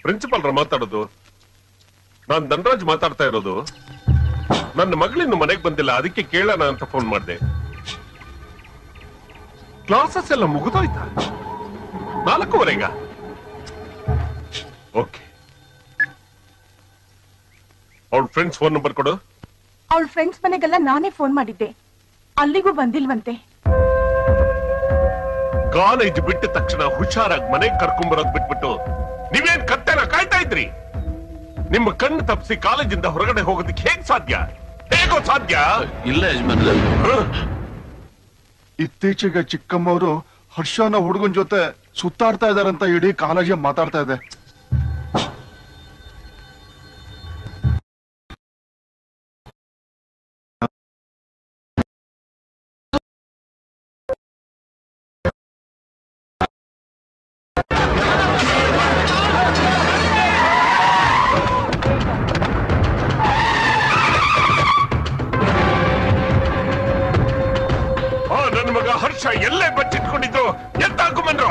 ಪ್ರಿನ್ಸಿಪಾಲ್ರ ಮಾತಾಡೋದು ನಾನ್ ಧನರಾಜ್ ಮಾತಾಡ್ತಾ ಇರೋದು ನನ್ನ ಮಗಳಿನ್ನು ಮನೆಗೆ ಬಂದಿಲ್ಲ ಅದಕ್ಕೆ ಕೇಳೋಣ ಅಂತ ಫೋನ್ ಮಾಡಿದೆ ಕ್ಲಾಸಸ್ ಎಲ್ಲ ಮುಗಿದೋಯ್ತಾ ನಾಲ್ಕೂವರೆಗ ಓಕೆ ಅವ್ಳ ಫ್ರೆಂಡ್ಸ್ ಫೋನ್ ನಂಬರ್ ಕೊಡು ಅವಳ ಫ್ರೆಂಡ್ಸ್ ಮನೆಗೆಲ್ಲ ನಾನೇ ಫೋನ್ ಮಾಡಿದ್ದೆ ಅಲ್ಲಿಗೂ ಬಂದಿಲ್ವಂತೆ ಕಾಲೇಜ್ ಬಿಟ್ಟ ತಕ್ಷಣ ಹುಷಾರಾಗಿ ಮನೆಗೆ ಕರ್ಕೊಂಬರೋದ್ ಬಿಟ್ಬಿಟ್ಟು ನೀವೇನ್ ಕತ್ತೆನ ಕಾಯ್ತಾ ಇದ್ರಿ ನಿಮ್ಮ ಕಣ್ಣು ತಪ್ಪಿಸಿ ಕಾಲೇಜಿಂದ ಹೊರಗಡೆ ಹೋಗೋದಕ್ಕೆ ಹೇಗ್ ಸಾಧ್ಯ ಹೇಗೋ ಸಾಧ್ಯ ಇಲ್ಲ ಯಜಮಾನ್ರೆ ಇತ್ತೀಚೆಗೆ ಚಿಕ್ಕಮ್ಮವರು ಹರ್ಷನ ಹುಡುಗನ್ ಜೊತೆ ಸುತ್ತಾಡ್ತಾ ಇದಾರಂತ ಇಡೀ ಕಾಲೇಜ್ ಮಾತಾಡ್ತಾ ಇದೆ ಆ ನನ್ನ ಮಗ ಹರ್ಷ ಎಲ್ಲೇ ಬಚ್ಚಿಟ್ಕೊಂಡಿದ್ರು ಎತ್ತಾಕೊಂಬಂದ್ರು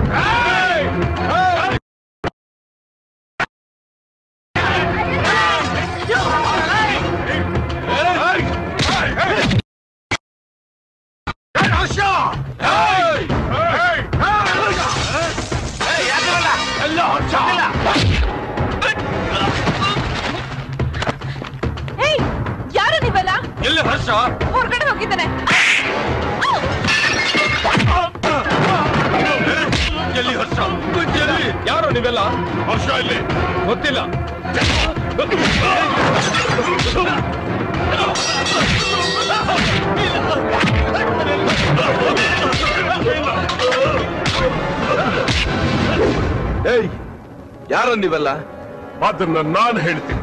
ಏಯ್ ಯಾರು ನೀವೆಲ್ಲ ಎಲ್ಲಿ ಹರ್ಷ ಹೊರಗಡೆ ಹೋಗಿದ್ದಾನೆ ಎಲ್ಲಿ ಹರ್ಷ ಎಲ್ಲಿ ಯಾರು ನೀವೆಲ್ಲ ಹರ್ಷ ಇಲ್ಲಿ ಗೊತ್ತಿಲ್ಲ ಏಯ್ ಯಾರು ನೀವೆಲ್ಲ ಅದನ್ನ ನಾನು ಹೇಳ್ತೀನಿ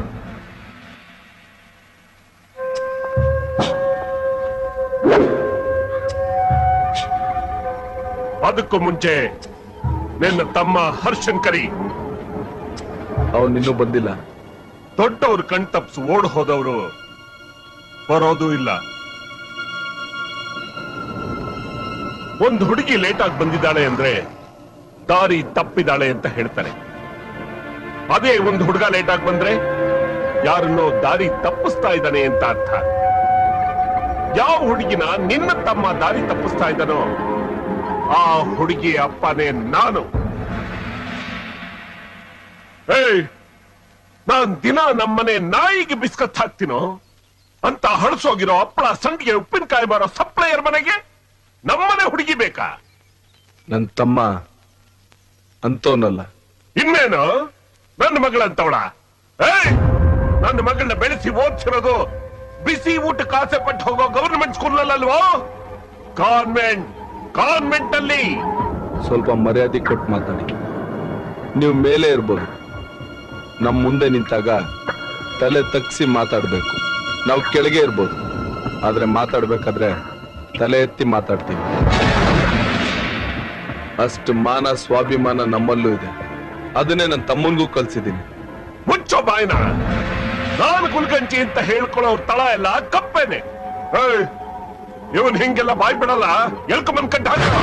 ಅದಕ್ಕೂ ಮುಂಚೆ ನಿನ್ನ ತಮ್ಮ ಹರ್ಷನ್ ಕರಿ ಅವ್ನು ಇನ್ನೂ ಬಂದಿಲ್ಲ ದೊಡ್ಡವ್ರು ಕಣ್ ತಪ್ಪಿಸಿ ಓಡ್ ಹೋದವರು ಬರೋದು ಇಲ್ಲ ಒಂದು ಹುಡುಗಿ ಲೇಟ್ ಆಗಿ ಬಂದಿದ್ದಾಳೆ ಅಂದ್ರೆ ದಾರಿ ತಪ್ಪಿದಾಳೆ ಅಂತ ಹೇಳ್ತಾರೆ ಅದೇ ಒಂದು ಹುಡುಗ ಲೇಟ್ ಆಗಿ ಬಂದ್ರೆ ಯಾರನ್ನೋ ದಾರಿ ತಪ್ಪಿಸ್ತಾ ಇದ್ದಾನೆ ಅಂತ ಅರ್ಥ ಯಾವ ಹುಡುಗಿನ ನಿನ್ನ ತಮ್ಮ ದಾರಿ ತಪ್ಪಿಸ್ತಾ ಇದ್ದಾನೋ ಆ ಹುಡುಗಿ ಅಪ್ಪನೇ ನಾನು ಏಯ್ ನಾನ್ ದಿನ ನಮ್ಮನೆ ನಾಯಿಗೆ ಬಿಸ್ಕತ್ ಹಾಕ್ತೀನೋ ಅಂತ ಹಳಸೋಗಿರೋ ಹಪ್ಪಳ ಸಂಡಿಗೆ ಉಪ್ಪಿನಕಾಯಿ ಬರೋ ಸಪ್ಲೈಯರ್ ಮನೆಗೆ ನಮ್ಮನೆ ಹುಡುಗಿ ಬೇಕಾ ನನ್ ತಮ್ಮ ಅಂತವನಲ್ಲ ಇನ್ನೇನು ನನ್ನ ಮಗಳಂತವಳ ಏಯ್ ನನ್ನ ಮಗಳನ್ನ ಬೆಳೆಸಿ ಓದ್ಸಿರೋದು ಬಿಸಿ ಊಟಕ್ಕೆ ಆಸೆ ಪಟ್ಟು ಹೋಗೋ ಗವರ್ಮೆಂಟ್ ಸ್ಕೂಲ್ ಅಲ್ವೋ ಕಾನ್ವೆಂಟ್ ಕಾನ್ವೆಂಟ್ ಅಲ್ಲಿ ಸ್ವಲ್ಪ ಮರ್ಯಾದೆ ಕೊಟ್ಟು ಮಾತಾಡಿ ನೀವು ಮೇಲೆ ಇರ್ಬೋದು ನಮ್ ಮುಂದೆ ನಿಂತಾಗ ತಲೆ ತಗ್ಸಿ ಮಾತಾಡ್ಬೇಕು ನಾವು ಕೆಳಗೆ ಇರ್ಬೋದು ಆದ್ರೆ ಮಾತಾಡ್ಬೇಕಾದ್ರೆ ತಲೆ ಎತ್ತಿ ಮಾತಾಡ್ತೀವಿ ಅಷ್ಟು ಮಾನ ಸ್ವಾಭಿಮಾನ ನಮ್ಮಲ್ಲೂ ಇದೆ ಅದನ್ನೇ ನನ್ನ ತಮ್ಮನ್ಗೂ ಕಲ್ಸಿದ್ದೀನಿ ಮುಚ್ಚೋ ಬಾಯ್ನ ನಾನು ಕುಲ್ಗಂಜಿ ಅಂತ ಹೇಳ್ಕೊಳ್ಳೋ ತಳ ಎಲ್ಲ ಕಪ್ಪೇನೆ ಏಯ್, ಇವನ್ ಹಿಂಗೆಲ್ಲ ಬಾಯ್ ಬಿಡಲ್ಲ ಎಲ್ಕೊಂಬಂದ್ ಕಟ್ಟ ಹಾಕ